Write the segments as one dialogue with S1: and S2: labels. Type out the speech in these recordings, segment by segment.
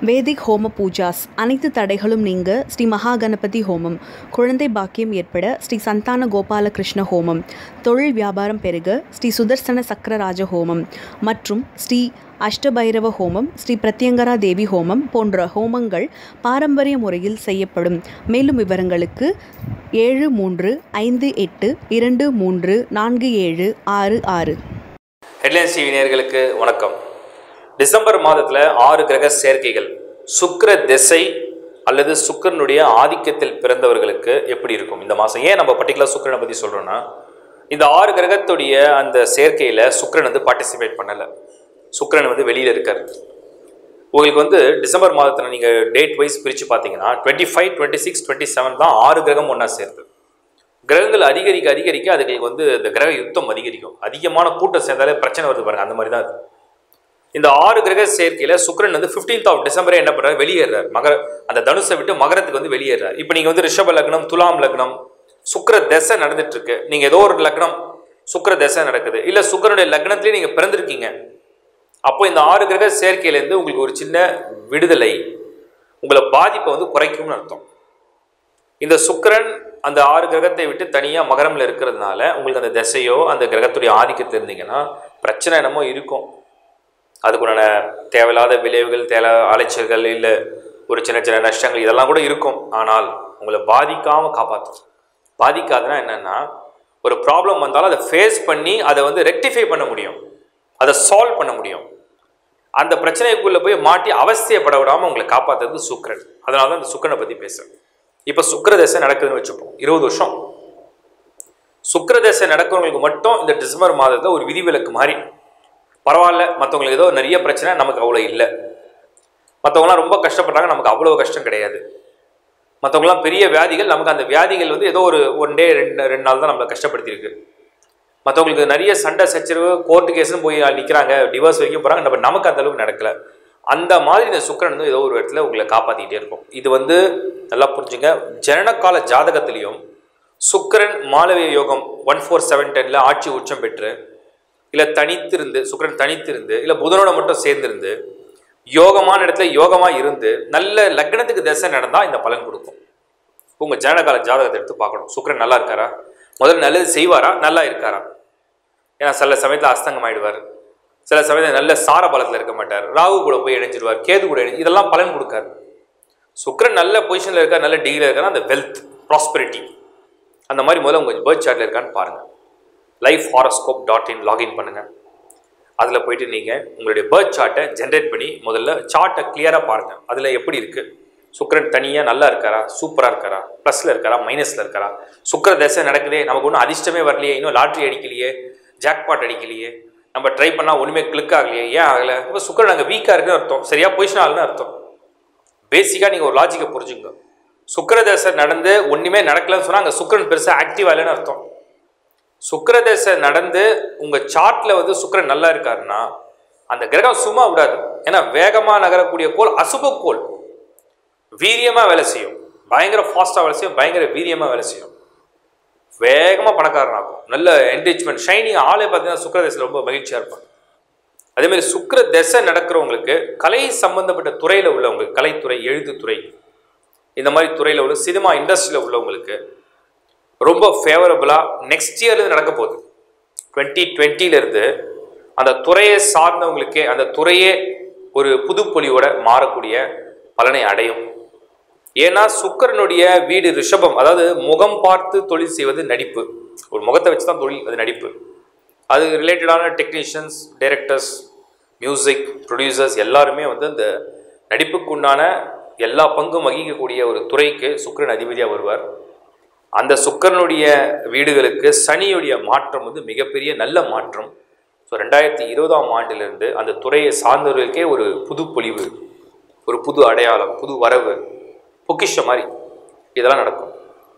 S1: வேதிக் ஹோம பூஜாஸ் அனைத்து தடைகளும் நீங்க ஸ்ரீ மகா கணபதி ஹோமம் குழந்தை பாக்கியம் ஏற்பட ஸ்ரீ சந்தான கோபால கிருஷ்ண ஹோமம் தொழில் வியாபாரம் பெருக ஸ்ரீ சுதர்சன சக்கரராஜ ஹோமம் மற்றும் ஸ்ரீ அஷ்டபைரவ ஹோமம் ஸ்ரீ பிரத்யங்கரா தேவி ஹோமம் போன்ற ஹோமங்கள் பாரம்பரிய முறையில் செய்யப்படும் மேலும் விவரங்களுக்கு ஏழு மூன்று ஐந்து எட்டு இரண்டு மூன்று நான்கு ஏழு ஆறு ஆறு
S2: ஹெட்லைன்ஸ் டிவி நேயர்களுக்கு வணக்கம் டிசம்பர் மாதத்தில் ஆறு கிரக சேர்க்கைகள் சுக்கிர திசை அல்லது சுக்கிரனுடைய ஆதிக்கத்தில் பிறந்தவர்களுக்கு எப்படி இருக்கும் இந்த மாதம் ஏன் நம்ம பர்டிகுலர் சுக்கிரனை பற்றி சொல்கிறோன்னா இந்த ஆறு கிரகத்துடைய அந்த சேர்க்கையில் சுக்கிரன் வந்து பார்ட்டிசிபேட் பண்ணலை சுக்கிரன் வந்து வெளியில் இருக்கார் உங்களுக்கு வந்து டிசம்பர் மாதத்தில் நீங்கள் டேட் வைஸ் பிரித்து பார்த்தீங்கன்னா twenty five twenty six twenty seven தான் ஆறு கிரகம் ஒன்றா சேருது கிரகங்கள் அதிகரிக்க அதிகரிக்க அதுங்களுக்கு வந்து இந்த கிரக யுத்தம் அதிகரிக்கும் அதிகமான கூட்டம் சேர்ந்தாலே பிரச்சனை வருது பாருங்க அந்த மாதிரி தான் அது இந்த ஆறு கிரக சேர்க்கையில சுக்கிரன் வந்து 15th ஆஃப் டிசம்பரே என்ன பண்றாரு வெளியேறார் மகர அந்த தனுசை விட்டு மகரத்துக்கு வந்து வெளியேறார் இப்போ நீங்க வந்து ரிஷப லக்னம் துலாம் லக்னம் சுக்கிர தசை நடந்துட்டு இருக்கு நீங்க ஏதோ ஒரு லக்னம் சுக்கிர தசை நடக்குது இல்ல சுக்கிரனுடைய லக்னத்திலேயே நீங்க பிறந்திருக்கீங்க அப்போ இந்த ஆறு கிரக சேர்க்கையிலேருந்து உங்களுக்கு ஒரு சின்ன விடுதலை உங்களை பாதிப்பை வந்து குறைக்கும்னு அர்த்தம் இந்த சுக்கிரன் அந்த ஆறு கிரகத்தை விட்டு தனியாக மகரம்ல இருக்கிறதுனால உங்களுக்கு அந்த திசையோ அந்த கிரகத்துடைய ஆதிக்கத்தில் இருந்தீங்கன்னா பிரச்சனை என்னமோ இருக்கும் அதுக்குண்டான தேவையில்லாத விளைவுகள் தேவை அலைச்சல்கள் இல்லை ஒரு சின்ன சின்ன நஷ்டங்கள் இதெல்லாம் கூட இருக்கும் ஆனால் உங்களை பாதிக்காமல் காப்பாற்றும் பாதிக்காதுன்னா என்னென்னா ஒரு ப்ராப்ளம் வந்தாலும் அதை ஃபேஸ் பண்ணி அதை வந்து ரெக்டிஃபை பண்ண முடியும் அதை சால்வ் பண்ண முடியும் அந்த பிரச்சனைக்குள்ளே போய் மாட்டி அவசியப்பட விடாமல் உங்களை காப்பாற்றுறது சுக்கரன் அதனால தான் இந்த சுக்கரனை பற்றி பேசுகிறேன் இப்போ சுக்கர தசை நடக்குதுன்னு வச்சுப்போம் இருபது வருஷம் சுக்கர தசை நடக்கிறவங்களுக்கு மட்டும் இந்த டிசம்பர் மாதத்தில் ஒரு விதிவிலக்கு மாதிரி பரவாயில்ல மற்றவங்களுக்கு ஏதோ நிறைய பிரச்சனை நமக்கு அவ்வளோ இல்லை மற்றவங்களாம் ரொம்ப கஷ்டப்படுறாங்க நமக்கு அவ்வளோ கஷ்டம் கிடையாது மற்றவங்களாம் பெரிய வியாதிகள் நமக்கு அந்த வியாதிகள் வந்து ஏதோ ஒரு ஒன் டே ரெண்டு ரெண்டு நாள் தான் நம்மளை கஷ்டப்படுத்தியிருக்கு மற்றவங்களுக்கு நிறைய சண்டை சச்சரவு கோர்ட்டு கேஸ்னு போய் நிற்கிறாங்க டிவோர்ஸ் வரைக்கும் போகிறாங்க நம்ம நமக்கு அந்த அளவுக்கு நடக்கல அந்த மாதிரி இந்த சுக்கரன் வந்து ஏதோ ஒரு இடத்துல உங்களை காப்பாற்றிக்கிட்டே இருக்கும் இது வந்து நல்லா புரிஞ்சுங்க ஜனனகால ஜாதகத்திலையும் சுக்கரன் மாலவிய யோகம் ஒன் ஃபோர் செவன் டென்னில் ஆட்சி உச்சம் பெற்று இல்லை தனித்திருந்து சுக்கரன் தனித்திருந்து இல்லை புதனோட மட்டும் சேர்ந்திருந்து யோகமான இடத்துல யோகமாக இருந்து நல்ல லக்னத்துக்கு தசை நடந்தால் இந்த பலன் கொடுக்கும் உங்கள் ஜனனகால ஜாதகத்தை எடுத்து பார்க்கணும் சுக்கரன் நல்லா இருக்காரா முதல்ல நல்லது செய்வாரா நல்லா இருக்காரா ஏன்னா சில சமயத்தில் அஸ்தங்கம் ஆயிடுவார் சில சமயத்தில் நல்ல சார பலத்தில் இருக்க மாட்டார் ராகு கூட போய் இணைஞ்சிடுவார் கேது கூட இணைஞ்சு இதெல்லாம் பலன் கொடுக்காரு சுக்கரன் நல்ல பொசிஷனில் இருக்கார் நல்ல டிகிரியில் இருக்காரு அந்த வெல்த் ப்ராஸ்பெரிட்டி அந்த மாதிரி முதல்ல உங்கள் பேர்த் சார்ட்டில் இருக்கான்னு பாருங்கள் life horoscope dot in login பண்ணுங்கள் அதில் போயிட்டு நீங்கள் உங்களுடைய பேர்த் சார்ட்டை ஜென்ரேட் பண்ணி முதல்ல சார்ட்டை கிளியராக பாருங்கள் அதில் எப்படி இருக்குது சுக்கரன் தனியாக நல்லா இருக்காரா சூப்பராக இருக்காரா ப்ளஸில் இருக்காரா மைனஸில் இருக்காரா சுக்கர தசை நடக்குதே நமக்கு ஒன்றும் அதிர்ஷ்டமே வரலையே இன்னும் லாட்ரி அடிக்கலையே ஜாக்பாட் அடிக்கலையே நம்ம ட்ரை பண்ணால் ஒன்றுமே கிளிக் ஆகலையே ஏன் ஆகலை இப்போ சுக்கரன் அங்கே வீக்காக இருக்குன்னு அர்த்தம் சரியாக பொசிஷன் ஆகலன்னு அர்த்தம் பேசிக்காக நீங்கள் ஒரு லாஜிக்கை புரிஞ்சுங்க சுக்கர தசை நடந்து ஒன்றுமே நடக்கலன்னு சொன்னால் அங்கே சுக்கரன் பெருசாக ஆக்டிவ் ஆகலைன்னு அர்த்தம் சுக்கர தசை நடந்து உங்கள் சார்ட்டில் வந்து சுக்கரன் நல்லா இருக்காருன்னா அந்த கிரகம் சும்மா விடாது ஏன்னா வேகமாக நகரக்கூடிய கோள் அசுப கோள் வீரியமாக வேலை செய்யும் பயங்கர ஃபாஸ்ட்டாக வேலை செய்யும் பயங்கர வீரியமாக வேலை செய்யும் வேகமாக பணக்காரனாகும் நல்ல என்ரிச்மெண்ட் ஷைனிங் ஆளே பார்த்தீங்கன்னா சுக்கர தசையில் ரொம்ப மகிழ்ச்சியாக இருப்பாங்க அதேமாதிரி சுக்கர தசை நடக்கிறவங்களுக்கு கலை சம்பந்தப்பட்ட துறையில் உள்ளவங்களுக்கு கலைத்துறை எழுத்துத்துறை இந்த மாதிரி துறையில் உள்ள சினிமா இண்டஸ்ட்ரியில் உள்ளவங்களுக்கு ரொம்ப ஃபேவரபுளாக நெக்ஸ்ட் இயர்லேருந்து நடக்க போகுது டுவெண்ட்டி டுவெண்ட்டிலேருந்து அந்த துறையை சார்ந்தவங்களுக்கே அந்த துறையே ஒரு புதுப்பொலியோட மாறக்கூடிய பலனை அடையும் ஏன்னா சுக்கரனுடைய வீடு ரிஷபம் அதாவது முகம் பார்த்து தொழில் செய்வது நடிப்பு ஒரு முகத்தை வச்சு தான் தொழில் அது நடிப்பு அது ரிலேட்டடான டெக்னீஷியன்ஸ் டைரக்டர்ஸ் மியூசிக் ப்ரொடியூசர்ஸ் எல்லாருமே வந்து இந்த நடிப்புக்கு உண்டான எல்லா பங்கும் வகிக்கக்கூடிய ஒரு துறைக்கு சுக்கரன் அதிபதியாக வருவார் அந்த சுக்கரனுடைய வீடுகளுக்கு சனியுடைய மாற்றம் வந்து மிகப்பெரிய நல்ல மாற்றம் ஸோ ரெண்டாயிரத்தி இருபதாம் ஆண்டிலிருந்து அந்த துறையை சார்ந்தவர்களுக்கே ஒரு புது பொலிவு ஒரு புது அடையாளம் புது வரவு பொக்கிஷம் மாதிரி இதெல்லாம் நடக்கும்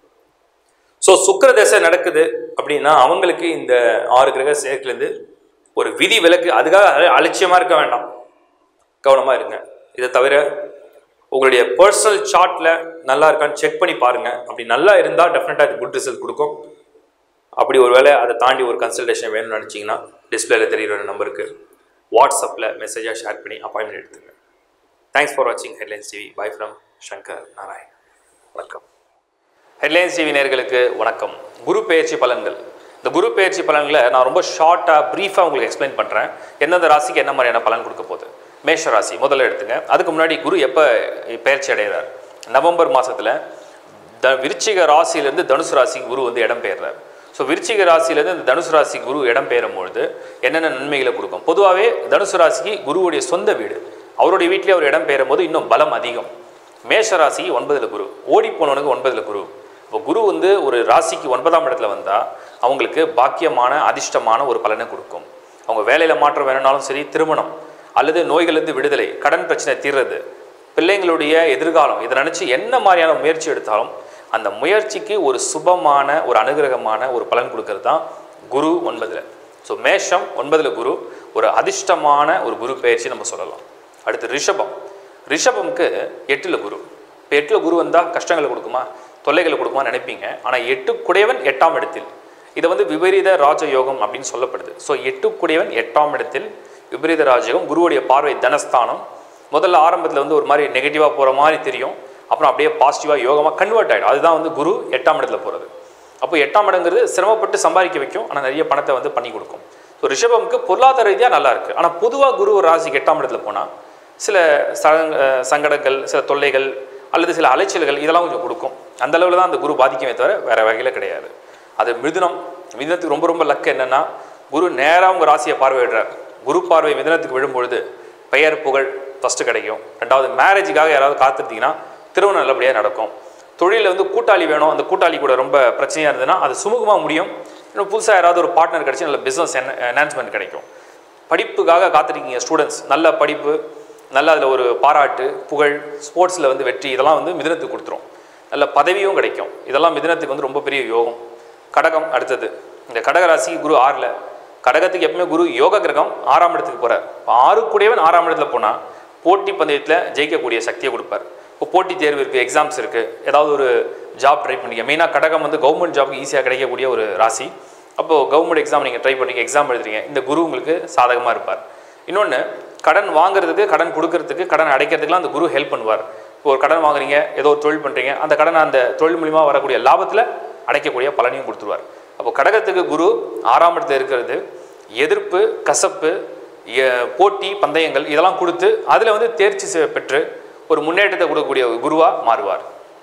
S2: ஸோ சுக்கர தசை நடக்குது அப்படின்னா அவங்களுக்கு இந்த ஆறு கிரக சேர்க்கையிலேருந்து ஒரு விதி விலக்கு அதுக்காக அல- அலட்சியமாக இருக்க வேண்டாம் கவனமாக இருங்க இதை தவிர உங்களுடைய பர்சனல் சார்ட்டில் நல்லா இருக்கான்னு செக் பண்ணி பாருங்கள் அப்படி நல்லா இருந்தால் டெஃபினட்டாக இது குட் ரிசல்ட் கொடுக்கும் அப்படி ஒரு வேளை அதை தாண்டி ஒரு கன்சல்டேஷன் வேணும்னு நினச்சிங்கன்னா டிஸ்பிளேல தெரியுற நம்பருக்கு வாட்ஸ்அப்பில் மெசேஜாக ஷேர் பண்ணி அப்பாயின்மெண்ட் எடுத்துங்க தேங்க்ஸ் ஃபார் வாட்சிங் headlines TV bye from Shankar Narayan வணக்கம் ஹெட்லைன்ஸ் டிவி நேர்களுக்கு வணக்கம் குரு பெயர்ச்சி பலன்கள் இந்த குரு பெயர்ச்சி பலன்களை நான் ரொம்ப ஷார்ட்டாக ப்ரீஃபாக உங்களுக்கு எக்ஸ்பிளைன் பண்ணுறேன் எந்தெந்த ராசிக்கு என்ன மாதிரியான பலன் கொடுக்க போகுது மேஷ ராசி முதல்ல எடுத்துங்க அதுக்கு முன்னாடி குரு எப்போ பெயர்ச்சி அடைகிறார் நவம்பர் மாதத்தில் த விருச்சிக ராசியிலேருந்து தனுசு ராசிக்கு குரு வந்து இடம் பெயர்றார் ஸோ விருச்சிக ராசியிலேருந்து இந்த தனுசு ராசி குரு இடம் பெயரும் பொழுது என்னென்ன நன்மைகளை கொடுக்கும் பொதுவாகவே தனுசு ராசிக்கு குருவுடைய சொந்த வீடு அவருடைய வீட்டிலே அவர் இடம் பெயரும் போது இன்னும் பலம் அதிகம் மேஷ ராசிக்கு ஒன்பதில் குரு ஓடி போனவனுக்கு ஒன்பதில் குரு இப்போ குரு வந்து ஒரு ராசிக்கு ஒன்பதாம் இடத்துல வந்தால் அவங்களுக்கு பாக்கியமான அதிர்ஷ்டமான ஒரு பலனை கொடுக்கும் அவங்க வேலையில் மாற்றம் வேணும்னாலும் சரி திருமணம் அல்லது நோய்களிலிருந்து விடுதலை கடன் பிரச்சனை தீர்றது பிள்ளைங்களுடைய எதிர்காலம் இதை நினச்சி என்ன மாதிரியான முயற்சி எடுத்தாலும் அந்த முயற்சிக்கு ஒரு சுபமான ஒரு அனுகிரகமான ஒரு பலன் கொடுக்கறது தான் குரு ஒன்பதில் ஸோ மேஷம் ஒன்பதில் குரு ஒரு அதிர்ஷ்டமான ஒரு குரு பயிற்சி நம்ம சொல்லலாம் அடுத்து ரிஷபம் ரிஷபம்க்கு எட்டில் குரு இப்போ எட்டில் குரு வந்தால் கஷ்டங்களை கொடுக்குமா தொல்லைகளை கொடுக்குமான்னு நினைப்பீங்க ஆனால் எட்டு குடையவன் எட்டாம் இடத்தில் இதை வந்து விபரீத ராஜயோகம் அப்படின்னு சொல்லப்படுது ஸோ எட்டு குடையவன் எட்டாம் இடத்தில் விபரீத ராஜயோகம் குருவுடைய பார்வை தனஸ்தானம் முதல்ல ஆரம்பத்தில் வந்து ஒரு மாதிரி நெகட்டிவாக போகிற மாதிரி தெரியும் அப்புறம் அப்படியே பாசிட்டிவாக யோகமாக கன்வெர்ட் ஆகிடும் அதுதான் வந்து குரு எட்டாம் இடத்துல போகிறது அப்போ எட்டாம் இடங்கிறது சிரமப்பட்டு சம்பாதிக்க வைக்கும் ஆனால் நிறைய பணத்தை வந்து பண்ணி கொடுக்கும் ஸோ ரிஷபம்க்கு பொருளாதார ரீதியாக நல்லா இருக்குது ஆனால் பொதுவாக குரு ஒரு ராசிக்கு எட்டாம் இடத்துல போனால் சில சங்க சங்கடங்கள் சில தொல்லைகள் அல்லது சில அலைச்சல்கள் இதெல்லாம் கொஞ்சம் கொடுக்கும் அந்த அளவில் தான் அந்த குரு பாதிக்குமே தவிர வேறு வகையில் கிடையாது அது மிதுனம் மிதுனத்துக்கு ரொம்ப ரொம்ப லக்கு என்னென்னா குரு நேராக உங்கள் ராசியை பார்வையிடுறார் குரு பார்வை மிதுனத்துக்கு விழும்பொழுது பெயர் புகழ் ஃபஸ்ட்டு கிடைக்கும் ரெண்டாவது மேரேஜுக்காக யாராவது காத்திருந்தீங்கன்னா திருமணம் நல்லபடியாக நடக்கும் தொழிலில் வந்து கூட்டாளி வேணும் அந்த கூட்டாளி கூட ரொம்ப பிரச்சனையாக இருந்ததுன்னா அது சுமூகமாக முடியும் இன்னும் புதுசாக யாராவது ஒரு பார்ட்னர் கிடச்சி நல்ல பிஸ்னஸ் என்ஹான்ஸ்மெண்ட் கிடைக்கும் படிப்புக்காக காத்திருக்கீங்க ஸ்டூடெண்ட்ஸ் நல்ல படிப்பு நல்ல அதில் ஒரு பாராட்டு புகழ் ஸ்போர்ட்ஸில் வந்து வெற்றி இதெல்லாம் வந்து மிதுனத்துக்கு கொடுத்துரும் நல்ல பதவியும் கிடைக்கும் இதெல்லாம் மிதுனத்துக்கு வந்து ரொம்ப பெரிய யோகம் கடகம் அடுத்தது இந்த கடக ராசிக்கு குரு ஆறில் கடகத்துக்கு எப்பவுமே குரு யோக கிரகம் ஆறாம் இடத்துக்கு போகிறார் இப்போ ஆறு கூடியவன் ஆறாம் இடத்துல போனால் போட்டி பந்தயத்தில் ஜெயிக்கக்கூடிய சக்தியை கொடுப்பார் இப்போ போட்டி தேர்வு இருக்குது எக்ஸாம்ஸ் இருக்குது ஏதாவது ஒரு ஜாப் ட்ரை பண்ணிக்க மெயினாக கடகம் வந்து கவர்மெண்ட் ஜாப்க்கு ஈஸியாக கிடைக்கக்கூடிய ஒரு ராசி அப்போது கவர்மெண்ட் எக்ஸாம் நீங்கள் ட்ரை பண்ணுறீங்க எக்ஸாம் எழுதுறீங்க இந்த குரு உங்களுக்கு சாதகமாக இருப்பார் இன்னொன்று கடன் வாங்குறதுக்கு கடன் கொடுக்கறதுக்கு கடன் அடைக்கிறதுக்குலாம் அந்த குரு ஹெல்ப் பண்ணுவார் இப்போ ஒரு கடன் வாங்குறீங்க ஏதோ ஒரு தொழில் பண்ணுறீங்க அந்த கடன் அந்த தொழில் மூலிமா வரக்கூடிய லாபத்தில் அடைக்கக்கூடிய பலனையும் கொடுத்துருவார் அப்போ கடகத்துக்கு குரு ஆறாம் இடத்துல இருக்கிறது எதிர்ப்பு கசப்பு எ- போட்டி பந்தயங்கள் இதெல்லாம் கொடுத்து அதில் வந்து தேர்ச்சி செ- பெற்று ஒரு முன்னேற்றத்தை கொடுக்கக்கூடிய ஒரு குருவாக மாறுவார்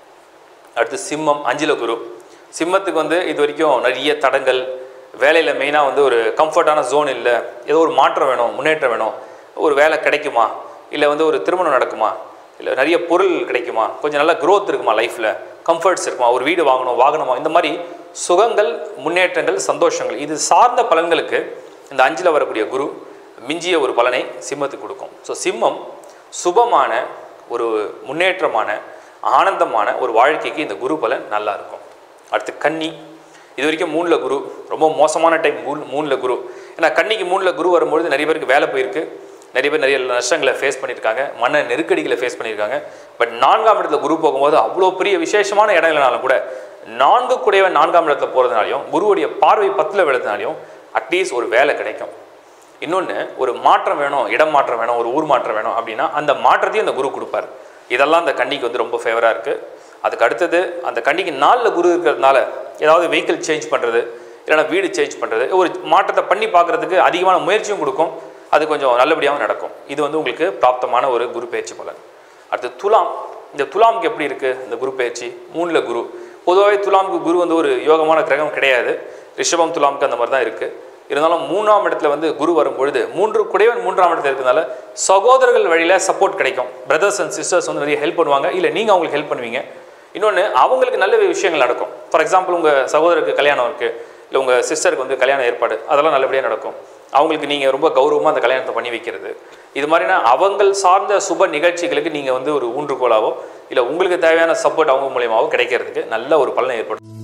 S2: அடுத்து சிம்மம் அஞ்சில குரு சிம்மத்துக்கு வந்து இது வரைக்கும் நிறைய தடங்கள் வேலையில் மெயினாக வந்து ஒரு கம்ஃபர்டான ஜோன் இல்லை ஏதோ ஒரு மாற்றம் வேணும் முன்னேற்றம் வேணும் ஒரு வேலை கிடைக்குமா இல்லை வந்து ஒரு திருமணம் நடக்குமா இல்லை நிறைய பொருள் கிடைக்குமா கொஞ்சம் நல்ல growth இருக்குமா லைஃப்பில் கம்ஃபர்ட்ஸ் இருக்குமா ஒரு வீடு வாங்கணும் வாங்கணுமா இந்த மாதிரி சுகங்கள் முன்னேற்றங்கள் சந்தோஷங்கள் இது சார்ந்த பலன்களுக்கு இந்த அஞ்சில் வரக்கூடிய குரு மிஞ்சிய ஒரு பலனை சிம்மத்துக்கு கொடுக்கும் ஸோ சிம்மம் சுபமான ஒரு முன்னேற்றமான ஆனந்தமான ஒரு வாழ்க்கைக்கு இந்த குரு பலன் நல்லா இருக்கும் அடுத்து கன்னி இது வரைக்கும் மூணில் குரு ரொம்ப மோசமான டைம் மூணு மூணில் குரு ஏன்னா கன்னிக்கு மூணில் குரு வரும்பொழுது நிறைய பேருக்கு வேலை போயிருக்கு நிறைய பேர் நிறைய நஷ்டங்களை ஃபேஸ் பண்ணியிருக்காங்க மன நெருக்கடிகளை ஃபேஸ் பண்ணியிருக்காங்க பட் நான்காம் இடத்துல குரு போகும்போது அவ்வளோ பெரிய விசேஷமான இடம் இல்லைனாலும் கூட நான்கு குடையவன் நான்காம் இடத்துல போகிறதுனாலையும் குருவுடைய பார்வை பத்தில் விழுறதுனாலையும் அட்லீஸ்ட் ஒரு வேலை கிடைக்கும் இன்னொன்று ஒரு மாற்றம் வேணும் இடம் மாற்றம் வேணும் ஒரு ஊர் மாற்றம் வேணும் அப்படின்னா அந்த மாற்றத்தையும் அந்த குரு கொடுப்பார் இதெல்லாம் அந்த கன்னிக்கு வந்து ரொம்ப ஃபேவராக இருக்குது அதுக்கு அடுத்தது அந்த கன்னிக்கு நாலில் குரு இருக்கிறதுனால ஏதாவது வெஹிக்கிள் சேஞ்ச் பண்ணுறது இல்லைன்னா வீடு சேஞ்ச் பண்ணுறது ஒரு மாற்றத்தை பண்ணி பார்க்குறதுக்கு அதிகமான முயற்சியும் கொடுக்கும் அது கொஞ்சம் நல்லபடியாகவும் நடக்கும் இது வந்து உங்களுக்கு பிராப்தமான ஒரு குரு பயிற்சி பலன் அடுத்து துலாம் இந்த துலாமுக்கு எப்படி இருக்குது இந்த குரு பயிற்சி மூணில் குரு பொதுவாகவே துலாமுக்கு குரு வந்து ஒரு யோகமான கிரகம் கிடையாது ரிஷபம் துலாமுக்கு அந்த மாதிரி தான் இருக்குது இருந்தாலும் மூணாம் இடத்துல வந்து குரு வரும்பொழுது மூன்று குடைவன் மூன்றாம் இடத்துல இருக்கிறதுனால சகோதரர்கள் வழியில் சப்போர்ட் கிடைக்கும் பிரதர்ஸ் அண்ட் சிஸ்டர்ஸ் வந்து நிறைய ஹெல்ப் பண்ணுவாங்க இல்லை நீங்கள் அவங்களுக்கு ஹெல்ப் பண்ணுவீங்க இன்னொன்று அவங்களுக்கு நல்ல விஷயங்கள் நடக்கும் ஃபார் எக்ஸாம்பிள் உங்கள் சகோதரருக்கு கல்யாணம் இருக்குது இல்லை உங்கள் சிஸ்டருக்கு வந்து கல்யாண ஏற்பாடு அதெல்லாம் நல்லபடியாக நடக்கும் அவங்களுக்கு நீங்கள் ரொம்ப கௌரவமாக அந்த கல்யாணத்தை பண்ணி வைக்கிறது இது மாதிரினா அவங்கள் சார்ந்த சுப நிகழ்ச்சிகளுக்கு நீங்கள் வந்து ஒரு ஊன்றுகோலாவோ இல்லை உங்களுக்கு தேவையான சப்போர்ட் அவங்க மூலியமாவோ கிடைக்கிறதுக்கு நல்ல ஒரு பலனை ஏற்படும்